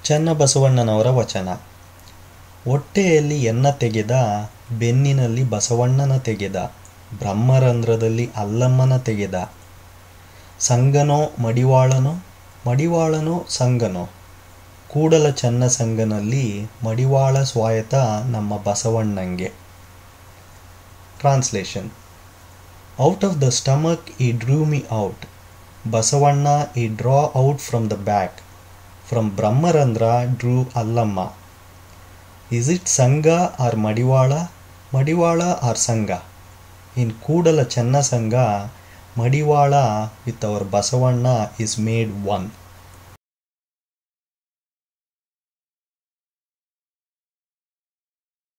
ಚನ್ನಬಸವಣ್ಣನವರ ವಚನ ಹೊಟ್ಟೆಯಲ್ಲಿ ಎನ್ನ ತೆಗೆದ ಬೆನ್ನಿನಲ್ಲಿ ಬಸವಣ್ಣನ ತೆಗೆದ ಬ್ರಹ್ಮರಂಧ್ರದಲ್ಲಿ ಅಲ್ಲಮ್ಮನ ತೆಗೆದ ಸಂಗನೋ ಮಡಿವಾಳನೋ ಮಡಿವಾಳನೋ ಸಂಗನೋ ಕೂಡಲ ಚನ್ನ ಸಂಗನಲ್ಲಿ ಮಡಿವಾಳ ಸ್ವಾಯತ ನಮ್ಮ ಬಸವಣ್ಣಂಗೆ translation out of the stomach he drew me out Basavanna he draw out from the back from Brahmarandhra drew Allama is it Sangha or Madivala Madivala or Sangha in Kudala Chenna Sangha Madivala with our Basavanna is made one